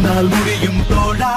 உன்னால் முடியும் தோழா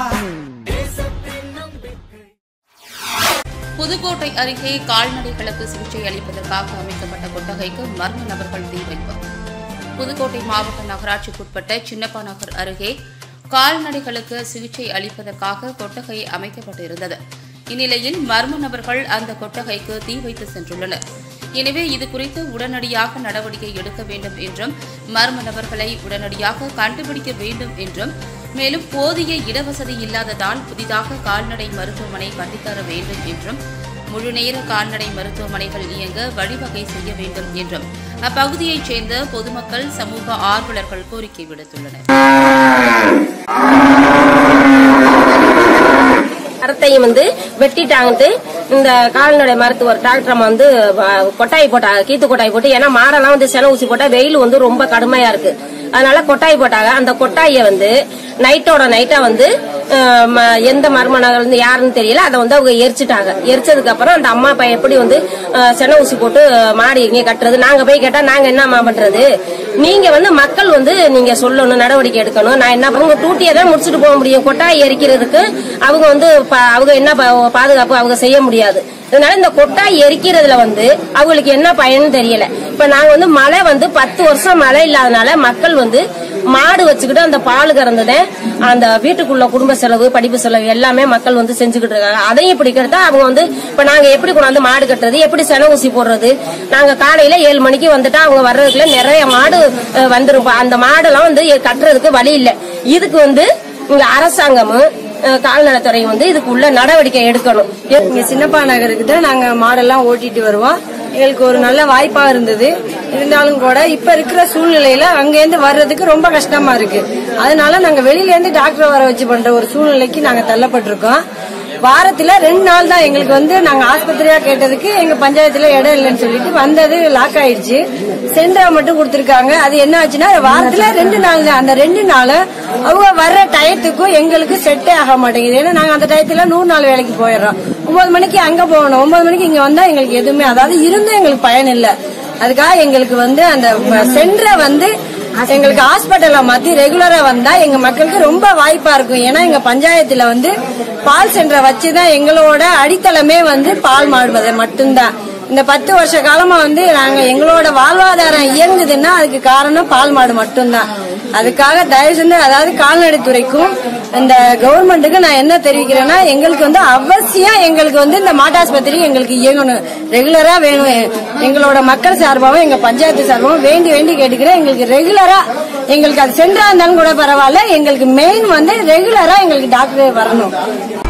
புதுக்கோட்டை அருகே கால்நடைகளுக்கு சிகிச்சை அளிப்பதற்காக அமைக்கப்பட்ட கொட்டகைக்கு மர்ம நபர்கள் தீ வைப்பு புதுக்கோட்டை மாவட்ட நகராட்சிக்குட்பட்ட சின்னப்பா நகர் அருகே கால்நடைகளுக்கு சிகிச்சை அளிப்பதற்காக கொட்டகை அமைக்கப்பட்டிருந்தது இந்நிலையில் மர்ம நபர்கள் அந்த கொட்டகைக்கு தீ வைத்து சென்றுள்ளனர் எனவே இதுகுறித்து உடனடியாக நடவடிக்கை எடுக்க வேண்டும் என்றும் மர்ம நபர்களை உடனடியாக கண்டுபிடிக்க வேண்டும் என்றும் மேலும் போதிய இடவசதி இல்லாததால் புதிதாக கால்நடை மருத்துவமனை கட்டித்தர வேண்டும் என்றும் முழுநேர கால்நடை மருத்துவமனைகள் இயங்க வழிவகை செய்ய வேண்டும் என்றும் அப்பகுதியைச் சேர்ந்த பொதுமக்கள் சமூக ஆர்வலர்கள் கோரிக்கை விடுத்துள்ளனர் மரத்தையும் வந்து வெட்டிட்டாங்கட்டு இந்த கால்நடை மருத்துவர் டாக்டர் அம்மா வந்து வ- கொட்டாய் போட்டாங்க கீத்து கொட்டாய் போட்டு ஏன்னா மாடெல்லாம் வந்து சென ஊசி போட்டா வெயில் வந்து ரொம்ப கடுமையா இருக்கு அதனால கொட்டாய் போட்டாங்க அந்த கொட்டாயை வந்து நைட்டோட நைட்டா வந்து அஹ், ம- எந்த மர்மநகர் வந்து யாருன்னு தெரியல அதை வந்து அவங்க எரிச்சிட்டாங்க எரிச்சதுக்கு அப்புறம் அந்த அம்மா பையன் எப்படி வந்து அஹ், சென ஊசி போட்டு அஹ், மாடு எங்கே கட்டுறது நாங்க போய் கேட்டா நாங்க என்னம்மா பண்றது நீங்க வந்து மக்கள் வந்து நீங்க சொல்லணும் நடவடிக்கை எடுக்கணும் நான் என்ன அவங்க டூட்டியை தான் முடிச்சுட்டு போக முடியும் கொட்டாய் எரிக்கிறதுக்கு அவங்க வந்து பா- அவங்க என்ன பா- பாதுகாப்பு அவங்க செய்ய முடியாது இதனால இந்த கொட்டாய் எரிக்கிறதுல வந்து அவங்களுக்கு என்ன பயன்னு தெரியல இப்ப நாங்க வந்து மழை வந்து பத்து வருஷம் மழை இல்லாதனால மக்கள் வந்து மாடு வச்சுக்கிட்டு அந்த பால் கறந்ததை அந்த வீட்டுக்குள்ள குடும்ப செலவு படிப்பு செலவு எல்லாமே மக்கள் வந்து செஞ்சுக்கிட்டு இருக்காங்க அதையும் இப்படி கெடுத்தா அவங்க வந்து இப்ப நாங்க எப்படி கொண்டாந்து மாடு கட்டுறது எப்படி சென ஊசி போடுறது நாங்க காலையில ஏழு மணிக்கு வந்துட்டா அவங்க வர்றதுக்குள்ள நிறைய மாடு அஹ், வந்துரும் அந்த மாடெல்லாம் வந்து கட்டுறதுக்கு வழி இல்ல இதுக்கு வந்து இங்க அரசாங்கமும் அஹ், கால்நடைத்துறையும் வந்து இதுக்கு உள்ள நடவடிக்கை எடுக்கணும் இங்க சின்னப்பா நகருக்கு தான் நாங்க மாடெல்லாம் ஓட்டிட்டு வருவோம் எங்களுக்கு ஒரு நல்ல வாய்ப்பா இருந்தது இருந்தாலும் கூட இப்ப இருக்கிற சூழ்நிலையில அங்கேருந்து வர்றதுக்கு ரொம்ப கஷ்டமா இருக்கு அதனால நாங்க வெளியில இருந்து டாக்டர் வர வச்சு பண்ற ஒரு சூழ்நிலைக்கு நாங்க தள்ளப்பட்டிருக்கோம் வாரத்துல ரெண்டு நாள் தான் எங்களுக்கு வந்து நாங்க ஆஸ்பத்திரியா கேட்டதுக்கு எங்க பஞ்சாயத்துல இடம் இல்லைன்னு சொல்லிட்டு வந்தது லாக் ஆயிடுச்சு சென்டரா மட்டும் கொடுத்திருக்காங்க அது என்ன ஆச்சுன்னா வாரத்துல ரெண்டு நாள் தான் அந்த ரெண்டு நாள் அவங்க வர்ற டயத்துக்கும் எங்களுக்கு செட்டே ஆக மாட்டேங்குது ஏன்னா நாங்க அந்த டயத்துல நூறு நாள் வேலைக்கு போயிடுறோம் ஒன்பது மணிக்கு அங்க போகணும் ஒன்பது மணிக்கு இங்க வந்தா எங்களுக்கு எதுவுமே அதாவது இருந்தும் எங்களுக்கு பயன் இல்ல அதுக்காக எங்களுக்கு வந்து அந்த சென்டரை வந்து எங்களுக்கு ஹாஸ்பிட்டல்ல மாத்தி ரெகுலரா வந்தா எங்க மக்களுக்கு ரொம்ப வாய்ப்பா இருக்கும் ஏன்னா எங்க பஞ்சாயத்துல வந்து பால் சென்டரை வச்சுதான் எங்களோட அடித்தளமே வந்து பால் மாடுவது மட்டும்தான் இந்த பத்து வருஷ காலமா வந்து நாங்க எங்களோட வாழ்வாதாரம் இயங்குதுன்னா அதுக்கு காரணம் பால் மாடு மட்டும்தான் அதுக்காக தயவு செஞ்சு அதாவது கால்நடைத்துறைக்கும் இந்த கவர்மெண்ட்டுக்கு நான் என்ன தெரிவிக்கிறேன்னா எங்களுக்கு வந்து அவசியம் எங்களுக்கு வந்து இந்த மாட்டாஸ்பத்திரி எங்களுக்கு இயங்கணும் ரெகுலரா வேணும் எங்களோட மக்கள் சார்பாகவும் எங்க பஞ்சாயத்து சார்பாகவும் வேண்டி வேண்டி கேட்டுக்கிறேன் எங்களுக்கு ரெகுலரா எங்களுக்கு அது சென்றா இருந்தாலும் கூட பரவாயில்ல எங்களுக்கு மெயின் வந்து ரெகுலரா எங்களுக்கு டாக்டர் வரணும்